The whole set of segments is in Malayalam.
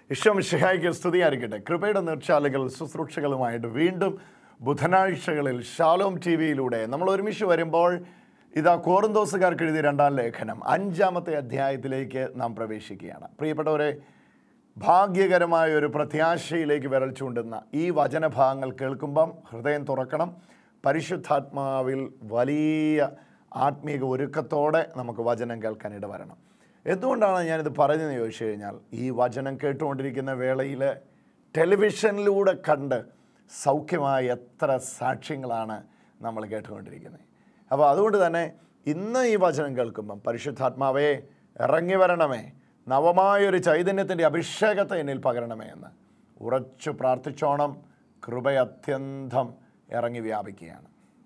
ഇഷ്ടമിഷയായിക്ക് സ്തുതിയായിരിക്കട്ടെ കൃപയുടെ നിർച്ചാലുകൾ ശുശ്രൂഷകളുമായിട്ട് വീണ്ടും ബുധനാഴ്ചകളിൽ ഷാലോം ടി വിയിലൂടെ നമ്മൾ ഒരുമിച്ച് വരുമ്പോൾ ഇതാ കോറിന്തോസുകാർക്ക് എഴുതിയ രണ്ടാം ലേഖനം അഞ്ചാമത്തെ അധ്യായത്തിലേക്ക് നാം പ്രവേശിക്കുകയാണ് പ്രിയപ്പെട്ടവരെ ഭാഗ്യകരമായ ഒരു പ്രത്യാശയിലേക്ക് വിരൽ ചൂണ്ടുന്ന ഈ വചനഭാഗങ്ങൾ കേൾക്കുമ്പം ഹൃദയം തുറക്കണം പരിശുദ്ധാത്മാവിൽ വലിയ ആത്മീക ഒരുക്കത്തോടെ നമുക്ക് വചനം കേൾക്കാൻ ഇടവരണം എന്തുകൊണ്ടാണ് ഞാനിത് പറഞ്ഞതെന്ന് ചോദിച്ചു കഴിഞ്ഞാൽ ഈ വചനം കേട്ടുകൊണ്ടിരിക്കുന്ന വേളയിൽ ടെലിവിഷനിലൂടെ കണ്ട് സൗഖ്യമായ എത്ര സാക്ഷ്യങ്ങളാണ് നമ്മൾ കേട്ടുകൊണ്ടിരിക്കുന്നത് അപ്പോൾ അതുകൊണ്ട് തന്നെ ഇന്ന് ഈ വചനം കേൾക്കുമ്പം പരിശുദ്ധാത്മാവേ ഇറങ്ങി വരണമേ നവമായൊരു ചൈതന്യത്തിൻ്റെ അഭിഷേകത്തെ എന്നിൽ പകരണമേ എന്ന് ഉറച്ചു പ്രാർത്ഥിച്ചോണം കൃപ അത്യന്തം ഇറങ്ങി വ്യാപിക്കുകയാണ്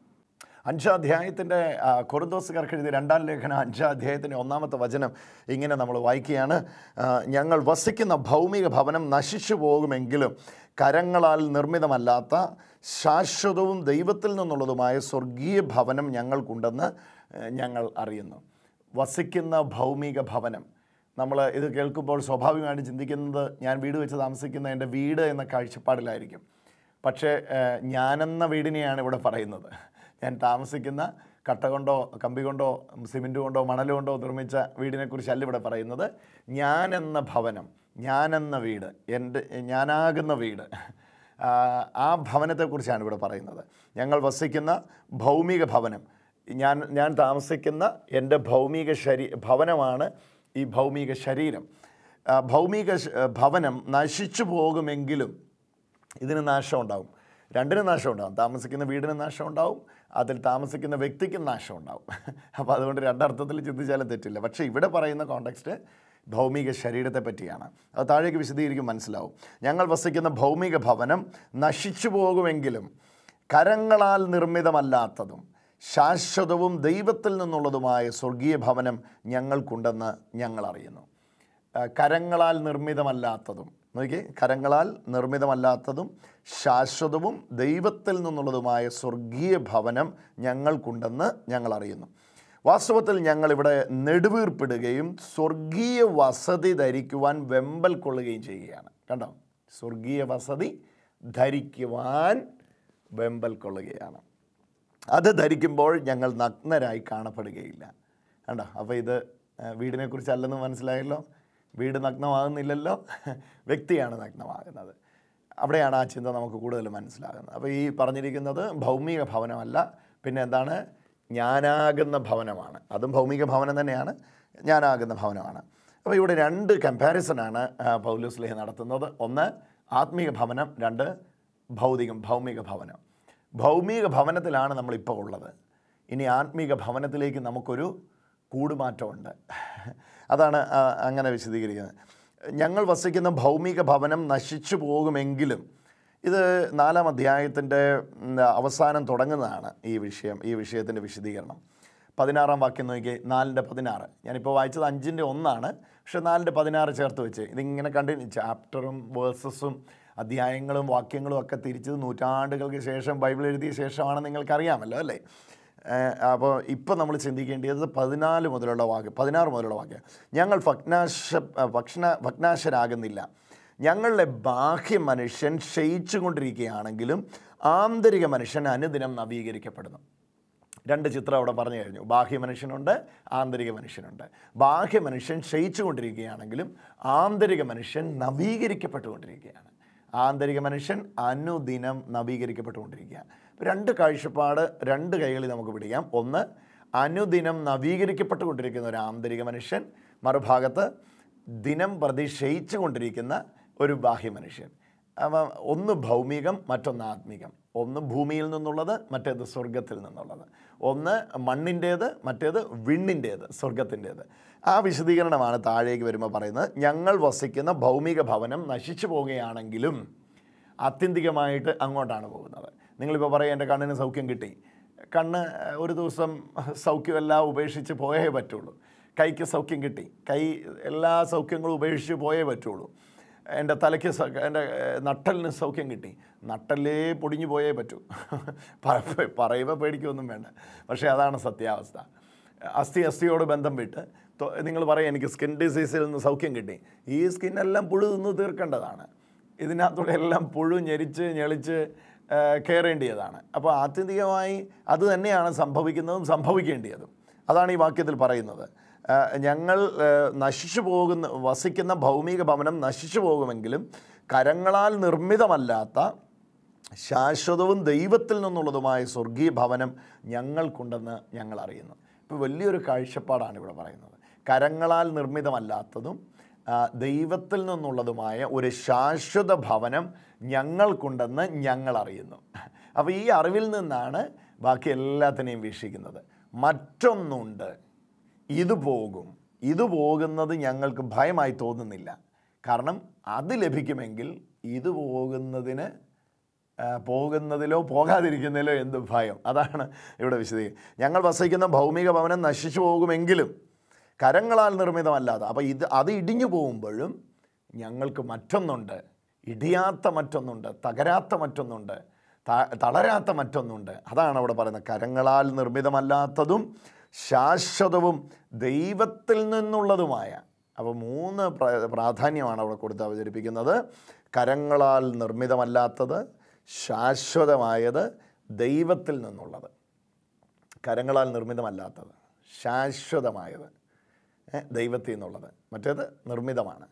അഞ്ചാം അധ്യായത്തിൻ്റെ കൊറുന്തോസുകാർക്ക് എഴുതിയ രണ്ടാം ലേഖനം അഞ്ചാം അധ്യായത്തിൻ്റെ ഒന്നാമത്തെ വചനം ഇങ്ങനെ നമ്മൾ വായിക്കുകയാണ് ആ, ഞങ്ങൾ വസിക്കുന്ന ഭൗമിക ഭവനം നശിച്ചു പോകുമെങ്കിലും കരങ്ങളാൽ നിർമ്മിതമല്ലാത്ത ശാശ്വതവും ദൈവത്തിൽ നിന്നുള്ളതുമായ സ്വർഗീയ ഭവനം ഞങ്ങൾക്കുണ്ടെന്ന് ഏഹ്, ഞങ്ങൾ അറിയുന്നു വസിക്കുന്ന ഭൗമിക ഭവനം നമ്മൾ ഇത് കേൾക്കുമ്പോൾ സ്വാഭാവികമായിട്ട് ചിന്തിക്കുന്നത് ഞാൻ വീട് വെച്ച് താമസിക്കുന്ന എൻ്റെ വീട് എന്ന കാഴ്ചപ്പാടിലായിരിക്കും പക്ഷേ ഏഹ്, ഞാനെന്ന വീടിനെയാണ് ഇവിടെ പറയുന്നത് ഞാൻ താമസിക്കുന്ന കട്ട കൊണ്ടോ കമ്പി കൊണ്ടോ സിമെൻറ്റ് കൊണ്ടോ മണൽ കൊണ്ടോ നിർമ്മിച്ച വീടിനെക്കുറിച്ചല്ല ഇവിടെ പറയുന്നത് ഞാനെന്ന ഭവനം ഞാനെന്ന വീട് എൻ്റെ ഞാനാകുന്ന വീട് ആ, ആ ഭവനത്തെക്കുറിച്ചാണ് ഇവിടെ പറയുന്നത് ഞങ്ങൾ വസിക്കുന്ന ഭൗമിക ഭവനം ഞാൻ ഞാൻ താമസിക്കുന്ന എൻ്റെ ഭൗമിക ശരീ ഭവനമാണ് ഈ ഭൗമിക ശരീരം ആ, ഭൗമിക ശ- ഭവനം നശിച്ചു പോകുമെങ്കിലും ഇതിന് നാശം ഉണ്ടാവും രണ്ടിനും നാശം ഉണ്ടാവും താമസിക്കുന്ന വീടിന് നാശം ഉണ്ടാവും അതിൽ താമസിക്കുന്ന വ്യക്തിക്കും നാശം ഉണ്ടാവും അപ്പോൾ അതുകൊണ്ട് രണ്ടർത്ഥത്തിൽ ചിന്തിച്ചാലും തെറ്റില്ല പക്ഷേ ഇവിടെ പറയുന്ന കോണ്ടെക്സ്റ്റ് ഭൗമിക ശരീരത്തെ പറ്റിയാണ് അത് താഴേക്ക് വിശദീകരിക്കും മനസ്സിലാവും ഞങ്ങൾ വസിക്കുന്ന ഭൗമിക ഭവനം നശിച്ചു പോകുമെങ്കിലും കരങ്ങളാൽ നിർമ്മിതമല്ലാത്തതും ശാശ്വതവും ദൈവത്തിൽ നിന്നുള്ളതുമായ സ്വർഗീയ ഭവനം ഞങ്ങൾക്കുണ്ടെന്ന് ഞങ്ങൾ അറിയുന്നു ആ, കരങ്ങളാൽ നിർമ്മിതമല്ലാത്തതും നോക്കിയേ കരങ്ങളാൽ നിർമ്മിതമല്ലാത്തതും ശാശ്വതവും ദൈവത്തിൽ നിന്നുള്ളതുമായ സ്വർഗീയ ഭവനം ഞങ്ങൾക്കുണ്ടെന്ന് ഞങ്ങൾ അറിയുന്നു വാസ്തവത്തിൽ ഞങ്ങളിവിടെ നെടുവീർപ്പിടുകയും സ്വർഗീയ വസതി ധരിക്കുവാൻ വെമ്പൽ കൊള്ളുകയും ചെയ്യുകയാണ് കണ്ടോ സ്വർഗീയ വസതി ധരിക്കുവാൻ വെമ്പൽ കൊള്ളുകയാണ് അത് ധരിക്കുമ്പോൾ ഞങ്ങൾ നഗ്നരായി കാണപ്പെടുകയില്ല കണ്ടോ അപ്പോൾ ഇത് ആ, വീടിനെക്കുറിച്ചല്ലെന്ന് മനസ്സിലായല്ലോ വീട് നഗ്നമാകുന്നില്ലല്ലോ വ്യക്തിയാണ് നഗ്നമാകുന്നത് അവിടെയാണ് ആ ചിന്ത നമുക്ക് കൂടുതൽ മനസ്സിലാകുന്നത് അപ്പോൾ ഈ പറഞ്ഞിരിക്കുന്നത് ഭൗമിക ഭവനമല്ല പിന്നെ എന്താണ് ഞാനാകുന്ന ഭവനമാണ് അതും ഭൗമിക ഭവനം തന്നെയാണ് ഞാനാകുന്ന ഭവനമാണ് അപ്പോൾ ഇവിടെ രണ്ട് കമ്പാരിസണാണ് പൗലോസ് ലേഹ നടത്തുന്നത് ഒന്ന് ആത്മീക ഭവനം രണ്ട് ഭൗതികം ഭൗമിക ഭവനം ഭൗമിക ഭവനത്തിലാണ് നമ്മളിപ്പോൾ ഉള്ളത് ഇനി ആത്മീക ഭവനത്തിലേക്ക് നമുക്കൊരു കൂടുമാറ്റമുണ്ട് അതാണ് ആ, അങ്ങനെ വിശദീകരിക്കുന്നത് ഞങ്ങൾ വസിക്കുന്ന ഭൗമിക ഭവനം നശിച്ചു പോകുമെങ്കിലും ഇത് നാലാം അധ്യായത്തിൻ്റെ ഉം, അവസാനം തുടങ്ങുന്നതാണ് ഈ വിഷയം ഈ വിഷയത്തിൻ്റെ വിശദീകരണം പതിനാറാം വാക്യം നോക്കി നാലിൻ്റെ പതിനാറ് ഞാനിപ്പോൾ വായിച്ചത് അഞ്ചിൻ്റെ ഒന്നാണ് പക്ഷെ നാലിൻ്റെ പതിനാറ് ചേർത്ത് വെച്ച് ഇതിങ്ങനെ കണ്ടിന്യൂ ചാപ്റ്ററും വേഴ്സസും അധ്യായങ്ങളും വാക്യങ്ങളും ഒക്കെ തിരിച്ചത് നൂറ്റാണ്ടുകൾക്ക് ശേഷം ബൈബിൾ എഴുതിയ ശേഷമാണ് നിങ്ങൾക്കറിയാമല്ലോ അല്ലേ ഏഹ് അപ്പോൾ ഇപ്പോൾ നമ്മൾ ചിന്തിക്കേണ്ടത് പതിനാല് മുതലുള്ള വാക്യം പതിനാറ് മുതലുള്ള വാക്യം ഞങ്ങൾ ഭഗ്നാശ ഭക്ഷണ ഭഗ്നാശരാകുന്നില്ല ഞങ്ങളുടെ ബാഹ്യ മനുഷ്യൻ ക്ഷയിച്ചു കൊണ്ടിരിക്കുകയാണെങ്കിലും ആന്തരിക മനുഷ്യൻ അനുദിനം നവീകരിക്കപ്പെടുന്നു രണ്ട് ചിത്രം അവിടെ പറഞ്ഞു കഴിഞ്ഞു ബാഹ്യ മനുഷ്യനുണ്ട് ആന്തരിക മനുഷ്യനുണ്ട് ബാഹ്യ മനുഷ്യൻ ക്ഷയിച്ചു കൊണ്ടിരിക്കുകയാണെങ്കിലും ആന്തരിക മനുഷ്യൻ നവീകരിക്കപ്പെട്ടുകൊണ്ടിരിക്കുകയാണ് ആന്തരിക മനുഷ്യൻ അനുദിനം നവീകരിക്കപ്പെട്ടുകൊണ്ടിരിക്കുകയാണ് അപ്പോൾ രണ്ട് കാഴ്ചപ്പാട് രണ്ട് കൈകളിൽ നമുക്ക് പിടിക്കാം ഒന്ന് അനുദിനം നവീകരിക്കപ്പെട്ടുകൊണ്ടിരിക്കുന്ന ഒരു ആന്തരിക മനുഷ്യൻ മറുഭാഗത്ത് ദിനം പ്രതി ക്ഷയിച്ചു കൊണ്ടിരിക്കുന്ന ഒരു ബാഹ്യ മനുഷ്യൻ അപ്പം ഒന്ന് ഭൗമികം മറ്റൊന്ന് ആത്മികം ഒന്ന് ഭൂമിയിൽ നിന്നുള്ളത് മറ്റേത് സ്വർഗത്തിൽ നിന്നുള്ളത് ഒന്ന് മണ്ണിൻ്റേത് മറ്റേത് വിണ്ണിൻ്റേത് സ്വർഗത്തിൻ്റേത് ആ വിശദീകരണമാണ് താഴേക്ക് വരുമ്പോൾ പറയുന്നത് ഞങ്ങൾ വസിക്കുന്ന ഭൗമിക ഭവനം നശിച്ചു പോവുകയാണെങ്കിലും ആത്യന്തികമായിട്ട് അങ്ങോട്ടാണ് പോകുന്നത് നിങ്ങളിപ്പോൾ പറയും എൻ്റെ കണ്ണിന് സൗഖ്യം കിട്ടി കണ്ണ് ഏഹ്, ഒരു ദിവസം സൗഖ്യമെല്ലാം ഉപേക്ഷിച്ച് പോയേ പറ്റുള്ളൂ കൈക്ക് സൗഖ്യം കിട്ടി കൈ എല്ലാ സൗഖ്യങ്ങളും ഉപേക്ഷിച്ച് പോയേ പറ്റുള്ളൂ എൻ്റെ തലയ്ക്ക് സ- എൻ്റെ ഏഹ്, നട്ടലിന് സൗഖ്യം കിട്ടി നട്ടലേ പൊടിഞ്ഞു പോയേ പറ്റൂ പറ- പറയുമ്പോൾ പേടിക്കൊന്നും വേണ്ട പക്ഷേ അതാണ് സത്യാവസ്ഥ അസ്ഥി അസ്ഥിയോട് ബന്ധം വിട്ട് നിങ്ങൾ പറയും എനിക്ക് സ്കിൻ ഡിസീസിൽ നിന്ന് സൗഖ്യം കിട്ടി ഈ സ്കിന്നെല്ലാം പുഴു നിന്ന് തീർക്കേണ്ടതാണ് ഇതിനകത്തൂടെ എല്ലാം പുഴു ഞെരിച്ച് ഞെളിച്ച് ആ, കയറേണ്ടിയതാണ് അപ്പോൾ ആത്യന്തികമായി അത് തന്നെയാണ് സംഭവിക്കുന്നതും സംഭവിക്കേണ്ടിയതും അതാണ് ഈ വാക്യത്തിൽ പറയുന്നത് ആ, ഞങ്ങൾ ആ, നശിച്ചു പോകുന്ന വസിക്കുന്ന ഭൗമിക ഭവനം നശിച്ചു പോകുമെങ്കിലും കരങ്ങളാൽ നിർമ്മിതമല്ലാത്ത ശാശ്വതവും ദൈവത്തിൽ നിന്നുള്ളതുമായ സ്വർഗീയ ഭവനം ഞങ്ങൾക്കുണ്ടെന്ന് ഞങ്ങൾ അറിയുന്നു ഇപ്പോൾ വലിയൊരു കാഴ്ചപ്പാടാണ് ഇവിടെ പറയുന്നത് കരങ്ങളാൽ നിർമ്മിതമല്ലാത്തതും ആ, ദൈവത്തിൽ നിന്നുള്ളതുമായ ഒരു ശാശ്വത ഭവനം ഞങ്ങൾക്കുണ്ടെന്ന് ഞങ്ങൾ അറിയുന്നു അപ്പോൾ ഈ അറിവിൽ നിന്നാണ് ബാക്കി എല്ലാത്തിനെയും വീക്ഷിക്കുന്നത് മറ്റൊന്നുണ്ട് ഇത് പോകും ഇത് പോകുന്നത് ഞങ്ങൾക്ക് ഭയമായി തോന്നുന്നില്ല കാരണം അത് ലഭിക്കുമെങ്കിൽ ഇത് പോകുന്നതിന് ആ, പോകുന്നതിലോ പോകാതിരിക്കുന്നതിലോ എന്ത് ഭയം അതാണ് ഇവിടെ വിശദീകരിക്കുന്നത് ഞങ്ങൾ വസിക്കുന്ന ഭൗമിക ഭവനം നശിച്ചു പോകുമെങ്കിലും കരങ്ങളാൽ നിർമ്മിതമല്ലാതെ അപ്പോൾ ഇത് അത് ഇടിഞ്ഞു പോകുമ്പോഴും ഞങ്ങൾക്ക് മറ്റൊന്നുണ്ട് ഇടിയാത്ത മറ്റൊന്നുണ്ട് തകരാത്ത മറ്റൊന്നുണ്ട് ത- തളരാത്ത മറ്റൊന്നുണ്ട് അതാണ് അവിടെ പറയുന്നത് കരങ്ങളാൽ നിർമ്മിതമല്ലാത്തതും ശാശ്വതവും ദൈവത്തിൽ നിന്നുള്ളതുമായ അപ്പോൾ മൂന്ന് പ്ര- പ്രാധാന്യമാണ് അവിടെ കൊടുത്ത് അവതരിപ്പിക്കുന്നത് കരങ്ങളാൽ നിർമ്മിതമല്ലാത്തത് ശാശ്വതമായത് ദൈവത്തിൽ നിന്നുള്ളത് കരങ്ങളാൽ നിർമ്മിതമല്ലാത്തത് ശാശ്വതമായത് ഏ, ദൈവത്തിൽ നിന്നുള്ളത് മറ്റേത് നിർമ്മിതമാണ്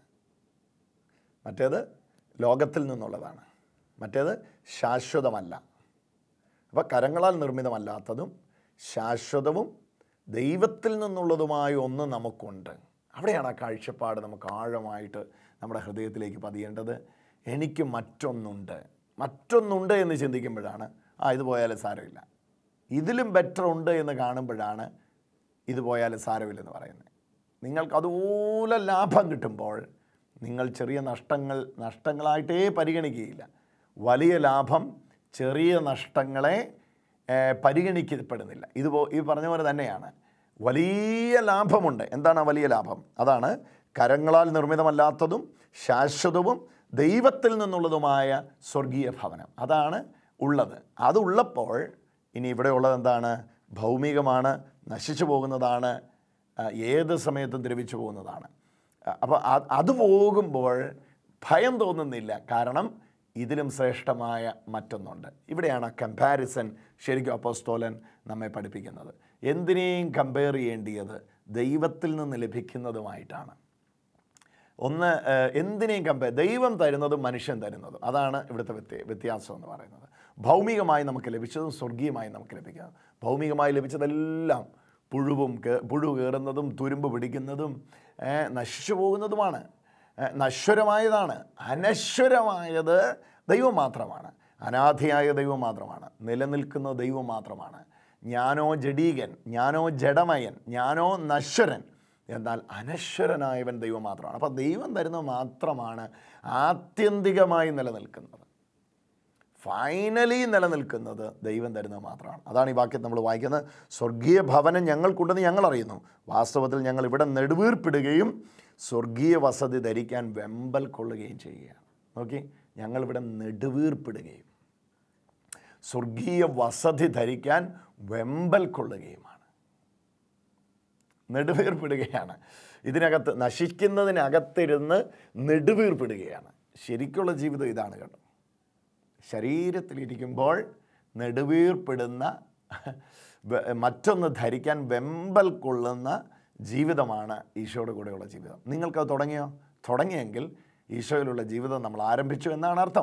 മറ്റേത് ലോകത്തിൽ നിന്നുള്ളതാണ് മറ്റേത് ശാശ്വതമല്ല അപ്പോൾ കരങ്ങളാൽ നിർമ്മിതമല്ലാത്തതും ശാശ്വതവും ദൈവത്തിൽ നിന്നുള്ളതുമായ ഒന്ന് നമുക്കുണ്ട് അവിടെയാണ് ആ കാഴ്ചപ്പാട് നമുക്ക് ആഴമായിട്ട് നമ്മുടെ ഹൃദയത്തിലേക്ക് പതിയേണ്ടത് എനിക്ക് മറ്റൊന്നുണ്ട് മറ്റൊന്നുണ്ട് എന്ന് ചിന്തിക്കുമ്പോഴാണ് ആ ഇത് പോയാലും സാരമില്ല ഇതിലും ബെറ്റർ ഉണ്ട് എന്ന് കാണുമ്പോഴാണ് ഇത് പോയാലും സാരമില്ലെന്ന് പറയുന്നത് നിങ്ങൾക്ക് അതുപോലെ ലാഭം കിട്ടുമ്പോൾ നിങ്ങൾ ചെറിയ നഷ്ടങ്ങൾ നഷ്ടങ്ങളായിട്ടേ പരിഗണിക്കുകയില്ല വലിയ ലാഭം ചെറിയ നഷ്ടങ്ങളെ ഏഹ്, പരിഗണിക്കപ്പെടുന്നില്ല ഇത് പോ ഈ പറഞ്ഞ പോലെ തന്നെയാണ് വലിയ ലാഭമുണ്ട് എന്താണ് ആ വലിയ ലാഭം അതാണ് കരങ്ങളാൽ നിർമ്മിതമല്ലാത്തതും ശാശ്വതവും ദൈവത്തിൽ നിന്നുള്ളതുമായ സ്വർഗീയ ഭവനം അതാണ് ഉള്ളത് അതുള്ളപ്പോൾ ഇനി ഇവിടെ ഉള്ളത് എന്താണ് ഭൗമികമാണ് നശിച്ചു പോകുന്നതാണ് ആ, ഏത് സമയത്തും ദ്രവിച്ചു പോകുന്നതാണ് അപ്പോൾ അത് പോകുമ്പോൾ ഭയം തോന്നുന്നില്ല കാരണം ഇതിലും ശ്രേഷ്ഠമായ മറ്റൊന്നുണ്ട് ഇവിടെയാണ് കമ്പാരിസൺ ശരിക്കും അപ്പോസ്തോലൻ നമ്മെ പഠിപ്പിക്കുന്നത് എന്തിനേയും കമ്പയർ ചെയ്യേണ്ടിയത് ദൈവത്തിൽ നിന്ന് ലഭിക്കുന്നതുമായിട്ടാണ് ഒന്ന് ഏഹ്, എന്തിനേയും കമ്പയർ ദൈവം തരുന്നതും മനുഷ്യൻ തരുന്നതും അതാണ് ഇവിടുത്തെ വ്യത്യ വ്യത്യാസം എന്ന് പറയുന്നത് ഭൗമികമായി നമുക്ക് ലഭിച്ചതും സ്വർഗീയമായി നമുക്ക് ലഭിക്കുന്നത് ഭൗമികമായി ലഭിച്ചതെല്ലാം പുഴുവും കേ- പുഴു കയറുന്നതും തുരുമ്പ് പിടിക്കുന്നതും ഏഹ്, നശിച്ചു പോകുന്നതുമാണ് ഏഹ്, നശ്വരമായതാണ് അനശ്വരമായത് ദൈവം മാത്രമാണ് അനാഥയായ ദൈവം മാത്രമാണ് നിലനിൽക്കുന്ന ദൈവം മാത്രമാണ് ഞാനോ ജഡീകൻ ഞാനോ ജഡമയൻ ഞാനോ നശ്വരൻ എന്നാൽ അനശ്വരനായവൻ ദൈവം മാത്രമാണ് അപ്പോൾ ദൈവം തരുന്നത് മാത്രമാണ് ആത്യന്തികമായി നിലനിൽക്കുന്നത് ഫൈനലി നിലനിൽക്കുന്നത് ദൈവം തരുന്നത് മാത്രമാണ് അതാണ് ഈ വാക്യം നമ്മൾ വായിക്കുന്നത് സ്വർഗീയ ഭവനം ഞങ്ങൾക്കുണ്ടെന്ന് ഞങ്ങൾ അറിയുന്നു വാസ്തവത്തിൽ ഞങ്ങൾ ഇവിടെ നെടുവീർപ്പിടുകയും സ്വർഗീയ വസതി ധരിക്കാൻ വെമ്പൽ കൊള്ളുകയും ചെയ്യുകയാണ് നോക്കി ഞങ്ങളിവിടെ നെടുവീർപ്പിടുകയും സ്വർഗീയ വസതി ധരിക്കാൻ വെമ്പൽ കൊള്ളുകയുമാണ് നെടുവീർപ്പിടുകയാണ് ഇതിനകത്ത് നശിക്കുന്നതിനകത്തിരുന്ന് നെടുവീർപ്പിടുകയാണ് ശരിക്കുള്ള ജീവിതം ഇതാണ് കേട്ടോ ശരീരത്തിലിരിക്കുമ്പോൾ നെടുവീർപ്പിടുന്ന വെ- മറ്റൊന്ന് ധരിക്കാൻ വെമ്പൽ കൊള്ളുന്ന ജീവിതമാണ് ഈശോയുടെ കൂടെയുള്ള ജീവിതം നിങ്ങൾക്കത് തുടങ്ങിയോ തുടങ്ങിയെങ്കിൽ ഈശോയിലുള്ള ജീവിതം നമ്മൾ ആരംഭിച്ചു എന്നാണ് അർത്ഥം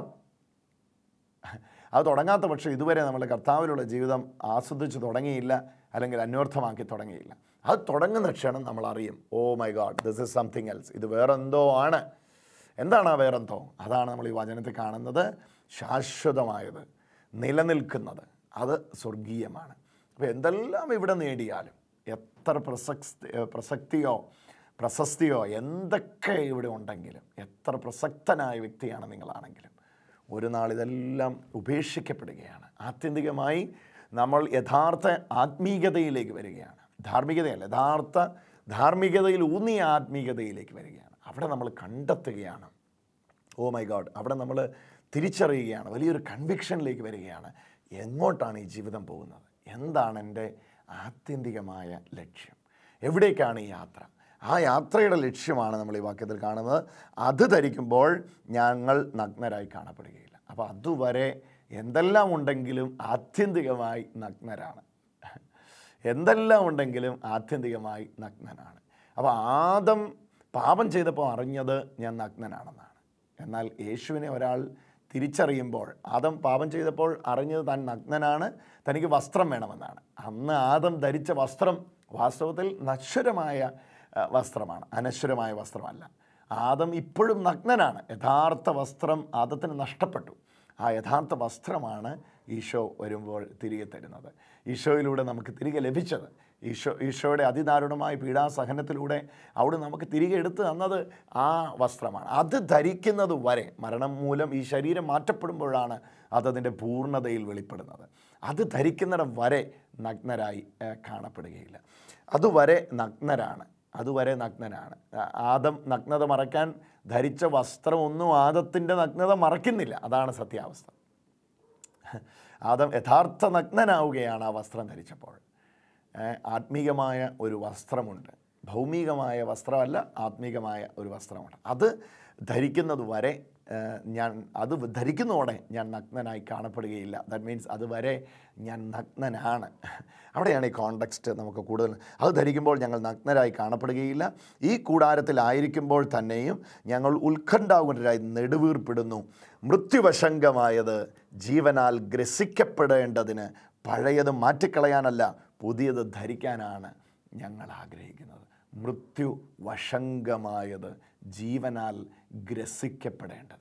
അത് തുടങ്ങാത്ത പക്ഷേ ഇതുവരെ നമ്മൾ കർത്താവിലുള്ള ജീവിതം ആസ്വദിച്ച് തുടങ്ങിയില്ല അല്ലെങ്കിൽ അന്വർത്ഥമാക്കി തുടങ്ങിയില്ല അത് തുടങ്ങുന്ന ക്ഷണം നമ്മൾ അറിയും oh my God this is something else ഇത് വേറെന്തോ ആണ് എന്താണ് ആ വേറെന്തോ അതാണ് നമ്മൾ ഈ വചനത്തിൽ കാണുന്നത് ശാശ്വതമായത് നിലനിൽക്കുന്നത് അത് സ്വർഗീയമാണ് അപ്പോൾ എന്തെല്ലാം ഇവിടെ നേടിയാലും എത്ര പ്രസക്തി പ്രസക്തിയോ പ്രശസ്തിയോ എന്തൊക്കെ ഇവിടെ ഉണ്ടെങ്കിലും എത്ര പ്രസക്തനായ വ്യക്തിയാണ് നിങ്ങളാണെങ്കിലും ഒരു നാൾ ഇതെല്ലാം ഉപേക്ഷിക്കപ്പെടുകയാണ് ആത്യന്തികമായി നമ്മൾ യഥാർത്ഥ ആത്മീയതയിലേക്ക് വരികയാണ് ധാർമ്മികതയല്ല യഥാർത്ഥ ധാർമ്മികതയിൽ ഊന്നിയ ആത്മീയതയിലേക്ക് വരികയാണ് അവിടെ നമ്മൾ കണ്ടെത്തുകയാണ് ഓ മൈ ഗോഡ് അവിടെ നമ്മൾ തിരിച്ചറിയുകയാണ് വലിയൊരു കൺവിക്ഷനിലേക്ക് വരികയാണ് എങ്ങോട്ടാണ് ഈ ജീവിതം പോകുന്നത് എന്താണ് എൻ്റെ ആത്യന്തികമായ ലക്ഷ്യം എവിടേക്കാണ് ഈ യാത്ര ആ യാത്രയുടെ ലക്ഷ്യമാണ് നമ്മൾ ഈ വാക്യത്തിൽ കാണുന്നത് അത് ധരിക്കുമ്പോൾ ഞങ്ങൾ നഗ്നരായി കാണപ്പെടുകയില്ല അപ്പോൾ അതുവരെ എന്തെല്ലാം ഉണ്ടെങ്കിലും ആത്യന്തികമായി നഗ്നരാണ് എന്തെല്ലാം ഉണ്ടെങ്കിലും ആത്യന്തികമായി നഗ്നനാണ് അപ്പോൾ ആദം പാപം ചെയ്തപ്പോൾ അറിഞ്ഞത് ഞാൻ നഗ്നനാണെന്നാണ് എന്നാൽ യേശുവിനെ ഒരാൾ തിരിച്ചറിയുമ്പോൾ ആദം പാപം ചെയ്തപ്പോൾ അറിഞ്ഞത് താൻ നഗ്നനാണ് തനിക്ക് വസ്ത്രം വേണമെന്നാണ് അന്ന് ആദം ധരിച്ച വസ്ത്രം വാസ്തവത്തിൽ നശ്വരമായ ആ, വസ്ത്രമാണ് അനശ്വരമായ വസ്ത്രമല്ല ആദം ഇപ്പോഴും നഗ്നനാണ് യഥാർത്ഥ വസ്ത്രം ആദത്തിന് നഷ്ടപ്പെട്ടു ആ യഥാർത്ഥ വസ്ത്രമാണ് ഈശോ വരുമ്പോൾ തിരികെ തരുന്നത് ഈശോയിലൂടെ നമുക്ക് തിരികെ ലഭിച്ചത് ഈശോ ഈശോയുടെ അതിദാരുണമായ പീഡാസഹനത്തിലൂടെ അവിടെ നമുക്ക് തിരികെ എടുത്തു തന്നത് ആ വസ്ത്രമാണ് അത് ധരിക്കുന്നത് വരെ മരണം മൂലം ഈ ശരീരം മാറ്റപ്പെടുമ്പോഴാണ് അതതിൻ്റെ പൂർണ്ണതയിൽ വെളിപ്പെടുന്നത് അത് ധരിക്കുന്നിടം വരെ നഗ്നരായി ഏഹ്, കാണപ്പെടുകയില്ല അതുവരെ നഗ്നരാണ് അതുവരെ നഗ്നനാണ് ആ- ആദം നഗ്നത മറയ്ക്കാൻ ധരിച്ച വസ്ത്രമൊന്നും ആദത്തിൻ്റെ നഗ്നത മറയ്ക്കുന്നില്ല അതാണ് സത്യാവസ്ഥ ആദം യഥാർത്ഥ നഗ്നനാവുകയാണ് ആ വസ്ത്രം ധരിച്ചപ്പോൾ ഏ, ആത്മീകമായ ഒരു വസ്ത്രമുണ്ട് ഭൗമികമായ വസ്ത്രമല്ല ആത്മീകമായ ഒരു വസ്ത്രമുണ്ട് അത് ധരിക്കുന്നത് വരെ ഏ, ഞാൻ അത് ധരിക്കുന്നതോടെ ഞാൻ നഗ്നനായി കാണപ്പെടുകയില്ല ദാറ്റ് മീൻസ് അതുവരെ ഞാൻ നഗ്നനാണ് അവിടെയാണ് ഈ കോണ്ടക്സ്റ്റ് നമുക്ക് കൂടുതൽ അത് ധരിക്കുമ്പോൾ ഞങ്ങൾ നഗ്നരായി കാണപ്പെടുകയില്ല ഈ കൂടാരത്തിലായിരിക്കുമ്പോൾ തന്നെയും ഞങ്ങൾ ഉത്കണ്ഠാകുലരായി നെടുവീർപ്പിടുന്നു മൃത്യുവശങ്കമായത് ജീവനാൽ ഗ്രസിക്കപ്പെടേണ്ടതിന് പഴയത് മാറ്റിക്കളയാനല്ല പുതിയത് ധരിക്കാനാണ് ഞങ്ങൾ ആഗ്രഹിക്കുന്നത് മൃത്യു വശങ്കമായത് ജീവനാൽ ഗ്രസിക്കപ്പെടേണ്ടതിന്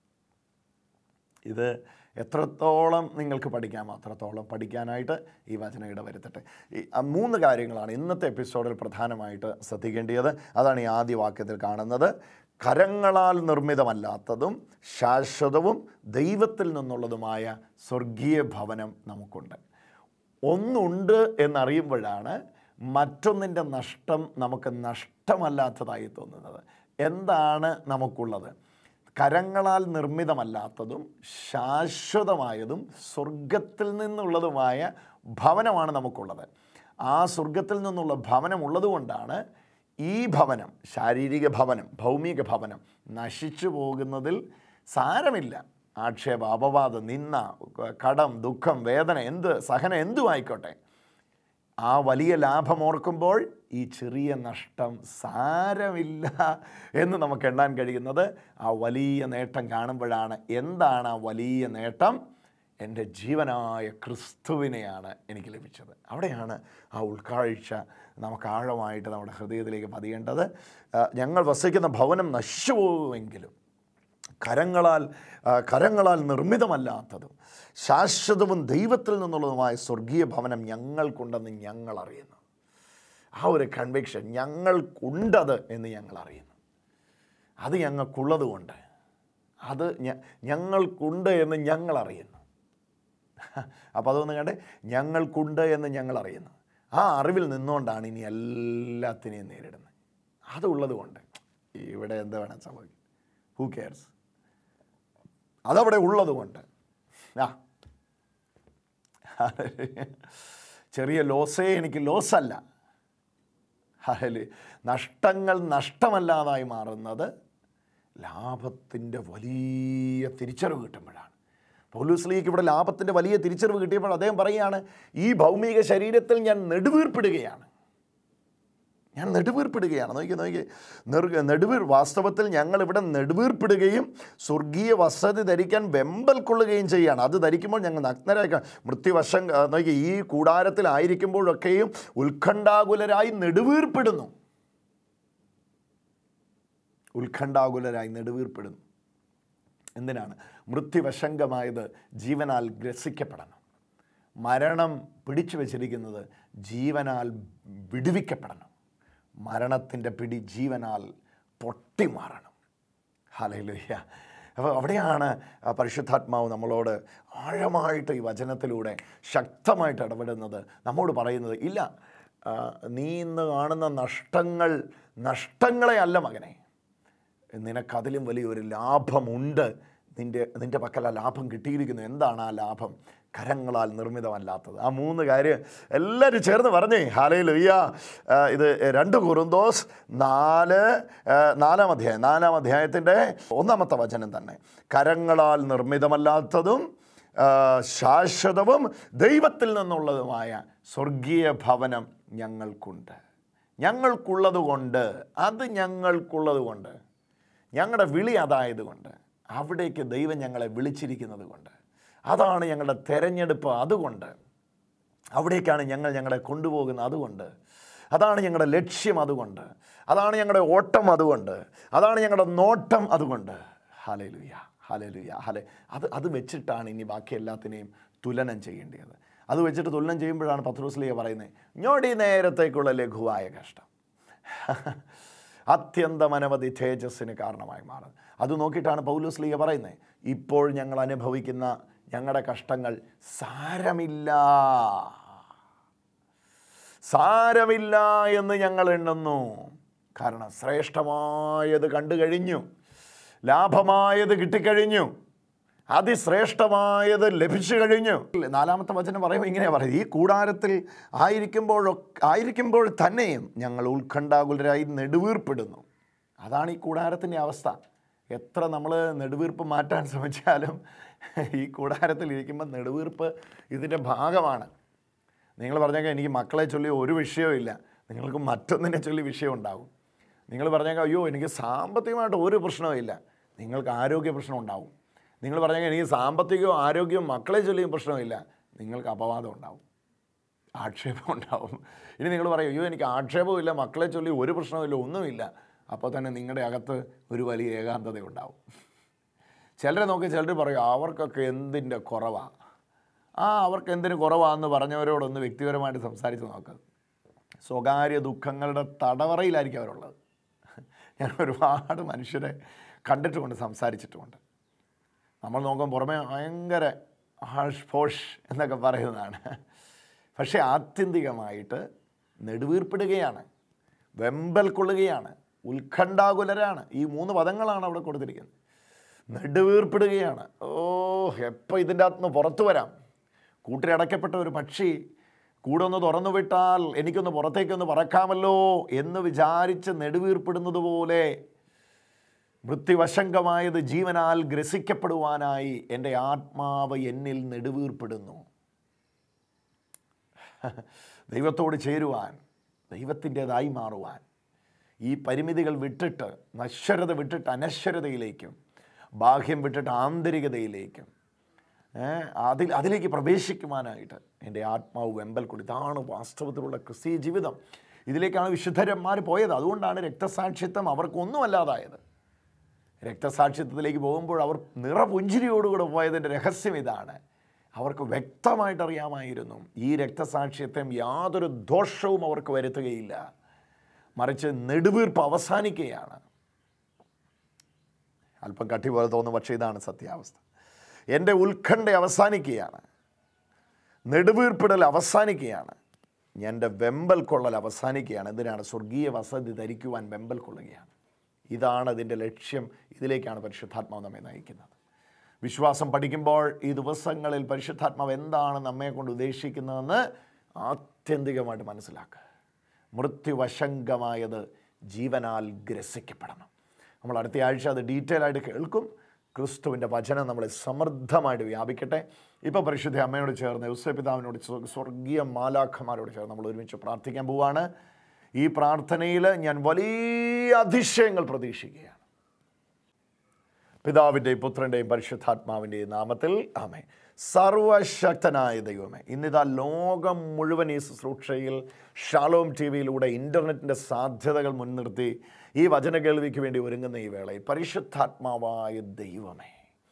ഇത് എത്രത്തോളം നിങ്ങൾക്ക് പഠിക്കാമോ അത്രത്തോളം പഠിക്കാനായിട്ട് ഈ വചനം ഇടവരുത്തട്ടെ ഈ ആ മൂന്ന് കാര്യങ്ങളാണ് ഇന്നത്തെ എപ്പിസോഡിൽ പ്രധാനമായിട്ട് ശ്രദ്ധിക്കേണ്ടത് അതാണ് ഈ ആദ്യ വാക്യത്തിൽ കാണുന്നത് കരങ്ങളാൽ നിർമ്മിതമല്ലാത്തതും ശാശ്വതവും ദൈവത്തിൽ നിന്നുള്ളതുമായ സ്വർഗീയ ഭവനം നമുക്കുണ്ട് ഒന്നുണ്ട് എന്നറിയുമ്പോഴാണ് മറ്റൊന്നിൻ്റെ നഷ്ടം നമുക്ക് നഷ്ടമല്ലാത്തതായി തോന്നുന്നത് എന്താണ് നമുക്കുള്ളത് കരങ്ങളാൽ നിർമ്മിതമല്ലാത്തതും ശാശ്വതമായതും സ്വർഗത്തിൽ നിന്നുള്ളതുമായ ഭവനമാണ് നമുക്കുള്ളത് ആ സ്വർഗത്തിൽ നിന്നുള്ള ഭവനം ഉള്ളതുകൊണ്ടാണ് ഈ ഭവനം ശാരീരിക ഭവനം ഭൗമിക ഭവനം നശിച്ചു പോകുന്നതിൽ സാരമില്ല ആക്ഷേപ അപവാദം നിന്ന കടം ദുഃഖം വേദന എന്ത് സഹനം എന്തും ആയിക്കോട്ടെ ആ വലിയ ലാഭം ഓർക്കുമ്പോൾ ഈ ചെറിയ നഷ്ടം സാരമില്ല എന്ന് നമുക്ക് എണ്ണാൻ കഴിയുന്നത് ആ വലിയ നേട്ടം കാണുമ്പോഴാണ് എന്താണ് ആ വലിയ നേട്ടം എൻ്റെ ജീവനായ ക്രിസ്തുവിനെയാണ് എനിക്ക് ലഭിച്ചത് അവിടെയാണ് ആ ഉൾക്കാഴ്ച നമുക്ക് ആഴമായിട്ട് നമ്മുടെ ഹൃദയത്തിലേക്ക് പതിയേണ്ടത് ആ, ഞങ്ങൾ വസിക്കുന്ന ഭവനം നശിച്ചുപോകുമെങ്കിലും കരങ്ങളാൽ ആ, കരങ്ങളാൽ നിർമ്മിതമല്ലാത്തതും ശാശ്വതവും ദൈവത്തിൽ നിന്നുള്ളതുമായ സ്വർഗീയ ഭവനം ഞങ്ങൾക്കുണ്ടെന്ന് ഞങ്ങൾ അറിയുന്നു ആ ഒരു കൺവിക്ഷൻ ഞങ്ങൾക്കുണ്ടത് എന്ന് ഞങ്ങൾ അറിയുന്നു അത് ഞങ്ങൾക്കുള്ളത് കൊണ്ട് അത് ഞ- ഞങ്ങൾക്കുണ്ട് എന്ന് ഞങ്ങൾ അറിയുന്നു അപ്പോൾ അതൊന്ന് കണ്ടേ ഞങ്ങൾക്കുണ്ട് എന്ന് ഞങ്ങൾ അറിയുന്നു ആ അറിവിൽ നിന്നുകൊണ്ടാണ് ഇനി എല്ലാത്തിനെയും നേരിടുന്നത് അതുള്ളത് കൊണ്ട് ഇവിടെ എന്താ വേണം സംഭവിക്കും ഹൂ കെയർസ് അതവിടെ ഉള്ളത് കൊണ്ട് ആ ചെറിയ ലോസേ എനിക്ക് ലോസല്ല അതിൽ നഷ്ടങ്ങൾ നഷ്ടമല്ലാതായി മാറുന്നത് ലാഭത്തിൻ്റെ വലിയ തിരിച്ചറിവ് കിട്ടുമ്പോഴാണ് പൗലൂസ്ലീക്ക് ഇവിടെ ലാഭത്തിൻ്റെ വലിയ തിരിച്ചറിവ് കിട്ടിയപ്പോൾ അദ്ദേഹം പറയുകയാണ് ഈ ഭൗമിക ശരീരത്തിൽ ഞാൻ നെടുവീർപ്പിടുകയാണ് ഞാൻ നെടുവീർപ്പിടുകയാണ് നോക്കി നോക്കി നെറു നെടുവീർ വാസ്തവത്തിൽ ഞങ്ങൾ ഇവിടെ നെടുവീർപ്പിടുകയും സ്വർഗീയ വസതി ധരിക്കാൻ വെമ്പൽ കൊള്ളുകയും ചെയ്യുകയാണ് അത് ധരിക്കുമ്പോൾ ഞങ്ങൾ നഗ്നരായി മൃത്യുവശം ആ, നോക്കി ഈ കൂടാരത്തിലായിരിക്കുമ്പോഴൊക്കെയും ഉത്കണ്ഠാകുലരായി നെടുവീർപ്പിടുന്നു ഉത്കണ്ഠാകുലരായി നെടുവീർപ്പിടുന്നു എന്തിനാണ് മൃത്യുവശങ്കമായത് ജീവനാൽ ഗ്രസിക്കപ്പെടണം മരണം പിടിച്ചു വച്ചിരിക്കുന്നത് ജീവനാൽ വിടുവിക്കപ്പെടണം മരണത്തിൻ്റെ പിടി ജീവനാൽ പൊട്ടിമാറണം ഹലയിലുയ്യ അപ്പോൾ അവിടെയാണ് ആ പരിശുദ്ധാത്മാവ് നമ്മളോട് ആഴമായിട്ട് ഈ വചനത്തിലൂടെ ശക്തമായിട്ട് ഇടപെടുന്നത് നമ്മോട് പറയുന്നത് ഇല്ല ആ, നീ ഇന്ന് കാണുന്ന നഷ്ടങ്ങൾ നഷ്ടങ്ങളെ അല്ല മകനെ നിനക്കതിലും വലിയൊരു ലാഭമുണ്ട് നിൻ്റെ നിൻ്റെ പക്കൽ ആ ലാഭം കിട്ടിയിരിക്കുന്നു എന്താണ് ആ ലാഭം കരങ്ങളാൽ നിർമ്മിതമല്ലാത്തത് ആ മൂന്ന് കാര്യം എല്ലാവരും ചേർന്ന് പറഞ്ഞേ ഹാലയിൽ ലുയ്യ ഇത് രണ്ട് കുറുന്തോസ് നാല് ആ, നാലാം അധ്യായം നാലാം അധ്യായത്തിൻ്റെ ഒന്നാമത്തെ വചനം തന്നെ കരങ്ങളാൽ നിർമ്മിതമല്ലാത്തതും ആ, ശാശ്വതവും ദൈവത്തിൽ നിന്നുള്ളതുമായ സ്വർഗീയ ഭവനം ഞങ്ങൾക്കുണ്ട് ഞങ്ങൾക്കുള്ളത് കൊണ്ട് അത് ഞങ്ങൾക്കുള്ളത് കൊണ്ട് ഞങ്ങളുടെ വിളി അതായതുകൊണ്ട് അവിടേക്ക് ദൈവം ഞങ്ങളെ വിളിച്ചിരിക്കുന്നത് കൊണ്ട് അതാണ് ഞങ്ങളുടെ തെരഞ്ഞെടുപ്പ് അതുകൊണ്ട് അവിടേക്കാണ് ഞങ്ങൾ ഞങ്ങളെ കൊണ്ടുപോകുന്നത് അതുകൊണ്ട് അതാണ് ഞങ്ങളുടെ ലക്ഷ്യം അതുകൊണ്ട് അതാണ് ഞങ്ങളുടെ ഓട്ടം അതുകൊണ്ട് അതാണ് ഞങ്ങളുടെ നോട്ടം അതുകൊണ്ട് ഹലലുയ ഹലലുയ ഹലെ അത് അത് വെച്ചിട്ടാണ് ഇനി ബാക്കി എല്ലാത്തിനെയും തുലനം ചെയ്യേണ്ടത് അത് വെച്ചിട്ട് തുലനം ചെയ്യുമ്പോഴാണ് പത്രോസ്ലിയ പറയുന്നത് ഞൊടി നേരത്തേക്കുള്ള ലഘുവായ കഷ്ടം അത്യന്തം അനവധി തേജസ്സിന് കാരണമായി മാറുന്നത് അത് നോക്കിയിട്ടാണ് പൗലോസ്ലിയ പറയുന്നത് ഇപ്പോൾ ഞങ്ങൾ അനുഭവിക്കുന്ന ഞങ്ങളുടെ കഷ്ടങ്ങൾ സാരമില്ല സാരമില്ല എന്ന് ഞങ്ങൾ എണ്ണുന്നു കാരണം ശ്രേഷ്ഠമായത് കണ്ടു കഴിഞ്ഞു ലാഭമായത് കിട്ടിക്കഴിഞ്ഞു അതിശ്രേഷ്ഠമായത് ലഭിച്ചു കഴിഞ്ഞു നാലാമത്തെ വചനം പറയുമ്പോൾ ഇങ്ങനെയാണ് പറയുന്നത് ഈ കൂടാരത്തിൽ ആയിരിക്കുമ്പോഴൊക്കെ ആയിരിക്കുമ്പോൾ തന്നെയും ഞങ്ങൾ ഉത്കണ്ഠാകുലരായി നെടുവീർപ്പിടുന്നു അതാണ് ഈ കൂടാരത്തിൻ്റെ അവസ്ഥ എത്ര നമ്മൾ നെടുവീർപ്പ് മാറ്റാൻ ശ്രമിച്ചാലും ഈ കൂടാരത്തിൽ ഇരിക്കുമ്പോൾ നെടുവീർപ്പ് ഇതിൻ്റെ ഭാഗമാണ് നിങ്ങൾ പറഞ്ഞേക്കാം എനിക്ക് മക്കളെ ചൊല്ലി ഒരു വിഷയവും ഇല്ല നിങ്ങൾക്ക് മറ്റൊന്നിനെ ചൊല്ലി വിഷയം ഉണ്ടാകും നിങ്ങൾ പറഞ്ഞേക്കാം അയ്യോ എനിക്ക് സാമ്പത്തികമായിട്ട് ഒരു പ്രശ്നവും ഇല്ല നിങ്ങൾക്ക് ആരോഗ്യ പ്രശ്നം ഉണ്ടാവും നിങ്ങൾ പറഞ്ഞേക്കാം എനിക്ക് സാമ്പത്തികവും ആരോഗ്യവും മക്കളെ ചൊല്ലിയും പ്രശ്നമില്ല നിങ്ങൾക്ക് അപവാദം ഉണ്ടാവും ആക്ഷേപം ഉണ്ടാവും ഇനി നിങ്ങൾ പറയും അയ്യോ എനിക്ക് ആക്ഷേപവും ഇല്ല മക്കളെ ചൊല്ലി ഒരു പ്രശ്നവുമില്ല ഒന്നുമില്ല അപ്പോൾ തന്നെ നിങ്ങളുടെ അകത്ത് ഒരു വലിയ ഏകാന്തത ഉണ്ടാവും ചിലരെ നോക്കി ചിലർ പറയും അവർക്കൊക്കെ എന്തിൻ്റെ കുറവാണ് ആ അവർക്ക് എന്തിന് കുറവാണെന്ന് പറഞ്ഞവരോടൊന്ന് വ്യക്തിപരമായിട്ട് സംസാരിച്ച് നോക്കുക സ്വകാര്യ ദുഃഖങ്ങളുടെ തടവറയിലായിരിക്കും അവരുള്ളത് ഞാൻ ഒരുപാട് മനുഷ്യരെ കണ്ടിട്ടുമുണ്ട് സംസാരിച്ചിട്ടുമുണ്ട് നമ്മൾ നോക്കുമ്പോൾ പുറമെ ഭയങ്കര ഹാഷ് ഫോഷ് എന്നൊക്കെ പറയുന്നതാണ് പക്ഷേ ആത്യന്തികമായിട്ട് നെടുവീർപ്പിടുകയാണ് വെമ്പൽ കൊള്ളുകയാണ് ഉത്കണ്ഠാകുലരാണ് ഈ മൂന്ന് പദങ്ങളാണ് അവിടെ കൊടുത്തിരിക്കുന്നത് നെടുവീർപ്പിടുകയാണ് ഓ എപ്പോൾ ഇതിൻ്റെ അകത്തുനിന്ന് പുറത്തു വരാം കൂട്ടിലടയ്ക്കപ്പെട്ട ഒരു പക്ഷി കൂടെ ഒന്ന് തുറന്നു വിട്ടാൽ എനിക്കൊന്ന് പുറത്തേക്കൊന്ന് പറക്കാമല്ലോ എന്ന് വിചാരിച്ച് നെടുവീർപ്പിടുന്നത് പോലെ മൃത്യുവശങ്കമായത് ജീവനാൽ ഗ്രസിക്കപ്പെടുവാനായി എൻ്റെ ആത്മാവ് എന്നിൽ നെടുവീർപ്പിടുന്നു ദൈവത്തോട് ചേരുവാൻ ദൈവത്തിൻ്റെതായി മാറുവാൻ ഈ പരിമിതികൾ വിട്ടിട്ട് നശ്വരത വിട്ടിട്ട് അനശ്വരതയിലേക്കും ബാഹ്യം വിട്ടിട്ട് ആന്തരികതയിലേക്കും ഏ, അതിൽ അതിലേക്ക് പ്രവേശിക്കുവാനായിട്ട് എൻ്റെ ആത്മാവ് വെമ്പൽ കൊടി ഇതാണ് വാസ്തവത്തിലുള്ള ക്രിസ്തീയ ജീവിതം ഇതിലേക്കാണ് വിശുദ്ധരന്മാർ പോയത് അതുകൊണ്ടാണ് രക്തസാക്ഷിത്വം അവർക്കൊന്നുമല്ലാതായത് രക്തസാക്ഷിത്വത്തിലേക്ക് പോകുമ്പോൾ അവർ നിറപുഞ്ചിരിയോടുകൂടെ പോയതിൻ്റെ രഹസ്യം ഇതാണ് അവർക്ക് വ്യക്തമായിട്ട് അറിയാമായിരുന്നു ഈ രക്തസാക്ഷിത്വം യാതൊരു ദോഷവും അവർക്ക് വരുത്തുകയില്ല മറിച്ച് നെടുവീർപ്പ് അവസാനിക്കുകയാണ് അല്പം കട്ടി പോലെ തോന്നും പക്ഷേ ഇതാണ് സത്യാവസ്ഥ എൻ്റെ ഉത്കണ്ഠ അവസാനിക്കുകയാണ് നെടുവീർപ്പിടൽ അവസാനിക്കുകയാണ് എൻ്റെ വെമ്പൽ കൊള്ളൽ അവസാനിക്കുകയാണ് എന്തിനാണ് സ്വർഗീയ വസതി ധരിക്കുവാൻ വെമ്പൽ കൊള്ളുകയാണ് ഇതാണ് അതിൻ്റെ ലക്ഷ്യം ഇതിലേക്കാണ് പരിശുദ്ധാത്മാവ് നമ്മെ നയിക്കുന്നത് വിശ്വാസം പഠിക്കുമ്പോൾ ഈ ദിവസങ്ങളിൽ പരിശുദ്ധാത്മാവ് എന്താണ് നമ്മെ കൊണ്ട് ഉദ്ദേശിക്കുന്നതെന്ന് ആത്യന്തികമായിട്ട് മനസ്സിലാക്കുക മൃത്യുവശങ്കമായത് ജീവനാൽ ഗ്രസിക്കപ്പെടണം നമ്മൾ അടുത്ത ആഴ്ച അത് ഡീറ്റെയിൽ ആയിട്ട് കേൾക്കും ക്രിസ്തുവിൻ്റെ വചനം നമ്മളെ സമൃദ്ധമായിട്ട് വ്യാപിക്കട്ടെ ഇപ്പോൾ പരിശുദ്ധ അമ്മയോട് ചേർന്ന് യുസെ പിതാവിനോട് സ്വർഗ- സ്വർഗീയ മാലാഖമാരോട് ചേർന്ന് നമ്മൾ ഒരുമിച്ച് പ്രാർത്ഥിക്കാൻ പോവാണ് ഈ പ്രാർത്ഥനയിൽ ഞാൻ വലിയ അതിശയങ്ങൾ പ്രതീക്ഷിക്കുകയാണ് പിതാവിൻ്റെയും പുത്രൻ്റെയും പരിശുദ്ധാത്മാവിൻ്റെയും നാമത്തിൽ ആമേ സർവശക്തനായ ദൈവമേ ഇന്നിതാ ലോകം മുഴുവൻ ഈ ശുശ്രൂഷയിൽ ഷാലോം ടി വിയിലൂടെ ഇൻ്റർനെറ്റിൻ്റെ സാധ്യതകൾ മുൻനിർത്തി ഈ വചന കേൾവിക്ക് വേണ്ടി ഒരുങ്ങുന്ന ഈ വേളയിൽ പരിശുദ്ധാത്മാവായ ദൈവമേ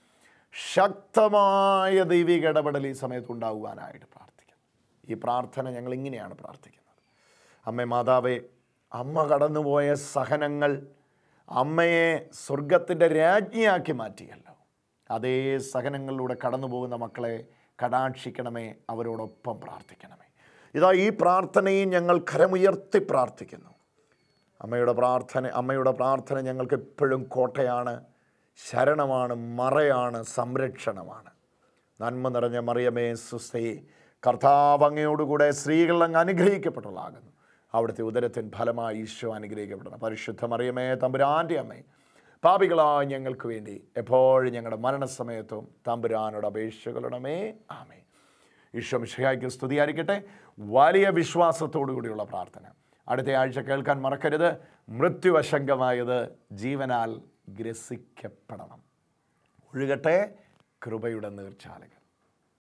ശക്തമായ ദൈവിക ഇടപെടൽ ഈ സമയത്ത് ഉണ്ടാകുവാനായിട്ട് പ്രാർത്ഥിക്കുന്നു ഈ പ്രാർത്ഥന ഞങ്ങൾ ഇങ്ങനെയാണ് പ്രാർത്ഥിക്കുന്നത് അമ്മേ മാതാവേ അമ്മ കടന്നുപോയ സഹനങ്ങൾ അമ്മയെ സ്വർഗത്തിൻ്റെ രാജ്ഞിയാക്കി മാറ്റിയല്ലോ അതേ സഹനങ്ങളിലൂടെ കടന്നു പോകുന്ന മക്കളെ കടാക്ഷിക്കണമേ അവരോടൊപ്പം പ്രാർത്ഥിക്കണമേ ഇതാ ഈ പ്രാർത്ഥനയും ഞങ്ങൾ കരമുയർത്തി പ്രാർത്ഥിക്കുന്നു അമ്മയുടെ പ്രാർത്ഥന അമ്മയുടെ പ്രാർത്ഥന ഞങ്ങൾക്ക് എപ്പോഴും കോട്ടയാണ് ശരണമാണ് മറയാണ് സംരക്ഷണമാണ് നന്മ നിറഞ്ഞ മറിയമേ സുസ്ഥേ കർത്താവ് അങ്ങയോടുകൂടെ സ്ത്രീകൾ അങ്ങ് അനുഗ്രഹിക്കപ്പെട്ടതാകുന്നു അവിടുത്തെ ഉദരത്തിൻ ഫലമായി ഈശോ അനുഗ്രഹിക്കപ്പെടണം പരിശുദ്ധ മറിയമേ തമ്പുരാൻ്റെ അമ്മേ പാപികളായ ഞങ്ങൾക്ക് വേണ്ടി എപ്പോഴും ഞങ്ങളുടെ മരണസമയത്തും തമ്പുരാനോട് അപേക്ഷകളുടമേ ആമേ ഈശോ മിശിഹായ്ക്ക് സ്തുതിയായിരിക്കട്ടെ വലിയ വിശ്വാസത്തോടു കൂടിയുള്ള പ്രാർത്ഥന അടുത്ത ആഴ്ച കേൾക്കാൻ മറക്കരുത് മൃത്യുവശങ്കമായത് ജീവനാൽ ഗ്രസിക്കപ്പെടണം ഒഴുകട്ടെ കൃപയുടെ നീർച്ചാലുകൾ